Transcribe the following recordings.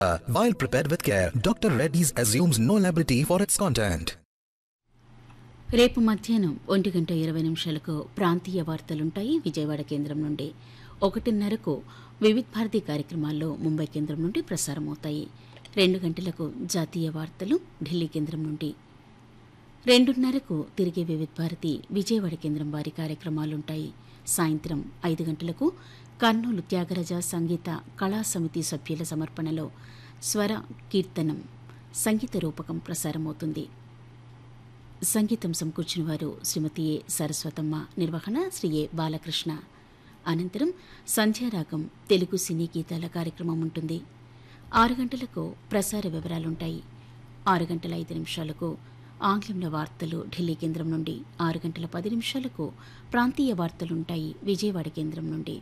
Uh, while prepared with care, Dr. Reddy's assumes no liability for its content. రేపు మధ్యాహ్నం ఒంటి గంట ఇరవై నిమిషాలకు ప్రాంతీయ వార్తలుంటాయి విజయవాడ కేంద్రం నుండి ఒకటిన్నరకు వివిధ భారతి కార్యక్రమాల్లో ముంబై కేంద్రం నుండి ప్రసారమవుతాయి రెండు గంటలకు జాతీయ వార్తలు ఢిల్లీ కేంద్రం నుండి రెండున్నరకు తిరిగి వివిధ భారతి విజయవాడ కేంద్రం వారి కార్యక్రమాలుంటాయి సాయంత్రం ఐదు గంటలకు కర్నూలు త్యాగరాజ సంగీత కళా సమితి సభ్యుల సమర్పణలో స్వర కీర్తనం సంగీత రూపకం ప్రసారమవుతుంది సంగీతం సమకూర్చిన వారు శ్రీమతి ఏ సరస్వతమ్మ నిర్వహణ శ్రీ ఏ బాలకృష్ణ అనంతరం సంధ్యారాగం తెలుగు సినీ గీతాల కార్యక్రమం ఉంటుంది ఆరు గంటలకు ప్రసార వివరాలుంటాయి ఆరు గంటల ఐదు నిమిషాలకు ఆంగ్లంలో వార్తలు ఢిల్లీ కేంద్రం నుండి ఆరు గంటల పది నిమిషాలకు ప్రాంతీయ వార్తలుంటాయి విజయవాడ కేంద్రం నుండి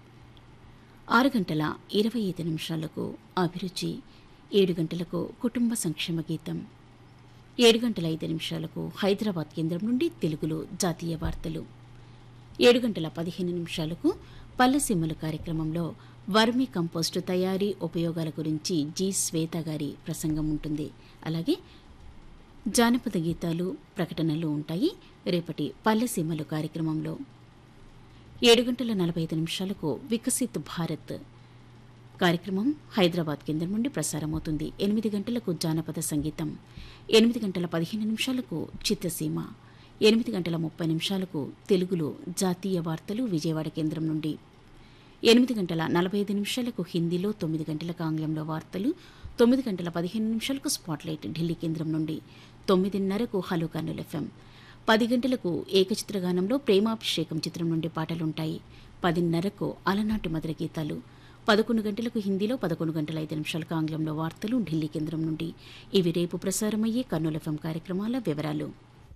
ఆరు గంటల ఇరవై ఐదు నిమిషాలకు అభిరుచి ఏడు గంటలకు కుటుంబ సంక్షేమ గీతం ఏడు గంటల ఐదు నిమిషాలకు హైదరాబాద్ కేంద్రం నుండి తెలుగులో జాతీయ వార్తలు ఏడు గంటల పదిహేను నిమిషాలకు పల్లెసీమల కార్యక్రమంలో వర్మీ కంపోస్టు తయారీ ఉపయోగాల గురించి జి శ్వేత గారి ప్రసంగం ఉంటుంది అలాగే జానపద గీతాలు ప్రకటనలు ఉంటాయి రేపటి పల్లెసీమలు కార్యక్రమంలో ఏడు గంటల నలభై ఐదు నిమిషాలకు వికసిత్ భారత్ కార్యక్రమం హైదరాబాద్ కేంద్రం నుండి ప్రసారమవుతుంది ఎనిమిది గంటలకు జానపద సంగీతం ఎనిమిది గంటల పదిహేను నిమిషాలకు చిత్తసీమ ఎనిమిది గంటల ముప్పై నిమిషాలకు తెలుగులో జాతీయ వార్తలు విజయవాడ కేంద్రం నుండి ఎనిమిది గంటల నలభై ఐదు నిమిషాలకు హిందీలో తొమ్మిది గంటలకు ఆంగ్లంలో వార్తలు తొమ్మిది గంటల పదిహేను నిమిషాలకు స్పాట్లైట్ ఢిల్లీ కేంద్రం నుండి తొమ్మిదిన్నరకు హలో కర్నూలు ఎఫ్ఎం పది గంటలకు ఏకచిత్రగానంలో ప్రేమాభిషేకం చిత్రం నుండి పాటలుంటాయి పదిన్నరకు అలనాటి మధుర గీతాలు పదకొండు గంటలకు హిందీలో పదకొండు గంటల ఐదు నిమిషాలకు ఆంగ్లంలో వార్తలు ఢిల్లీ కేంద్రం నుండి ఇవి రేపు ప్రసారమయ్యే కర్నూలు ఎఫ్ఎం కార్యక్రమాల వివరాలు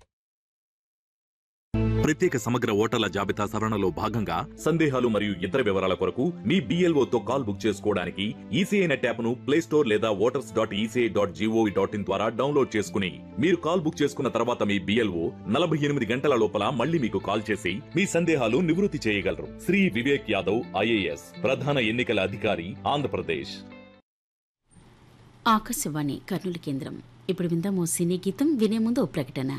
ప్రత్యేక సమగ్ర ఓటర్ల జాబితా సవరణలో భాగంగా సందేహాలు మరియు ఇతర వివరాల కొరకు మీ BLO తో కాల్ బుక్ చేసుకోవడానికి ఈసీఐ నెట్ యాప్ను ప్లే స్టోర్ లేదా voters dot ECI dot GOV dot in ద్వారా డౌన్లోడ్ చేసుకుని మీరు కాల్ బుక్ చేసుకున్న తర్వాత మీ బిఎల్ఓ నలభై ఎనిమిది గంటల లోపల మళ్ళీ మీకు కాల్ చేసి మీ సందేహాలు నివృత్తి చేయగలరు శ్రీ వివేక్ యాదవ్ ఐఏఎస్ ప్రధాన ఎన్నికల అధికారి ఆంధ్రప్రదేశ్ ఆకాశవాణి కర్నూలు కేంద్రం ఇప్పుడు విందాము సినీ గీతం వినే ముందు ఓ ప్రకటన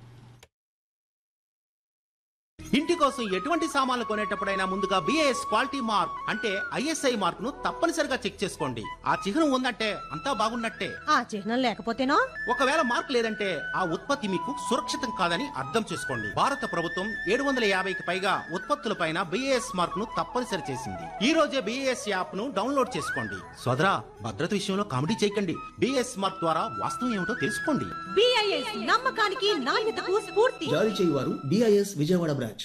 ఇంటి కోసం ఎటువంటి సామాన్లు కొనేటప్పుడైనా ముందుగా బిఏఎస్ క్వాలిటీ మార్క్ అంటే ఐఎస్ఐ మార్క్ ను తప్పనిసరిగా చెక్ చేసుకోండి ఆ చిహ్నం ఉందంటే అంతా బాగున్నట్టే ఆ చిహ్నం లేకపోతేనో ఒకవేళ మార్క్ లేదంటే ఆ ఉత్పత్తి మీకు సురక్షితం కాదని అర్థం చేసుకోండి భారత ప్రభుత్వం ఏడు వందల యాభైకి పైగా ఉత్పత్తులపైన బిఏఎస్ మార్క్ ను తప్పనిసరి చేసింది ఈ రోజే బిఏఎస్ యాప్ ను డౌన్లోడ్ చేసుకోండి సోదరా భద్రత విషయంలో కామెడీ చేయకండి బిఏఎస్ మార్క్ ద్వారా వాస్తవం ఏమిటో తెలుసుకోండి బిఐఎస్ నమ్మకానికి నాణ్యతకు స్ఫూర్తి జారీ చేయువారు బిఐఎస్ విజయవాడ బ్రాంచ్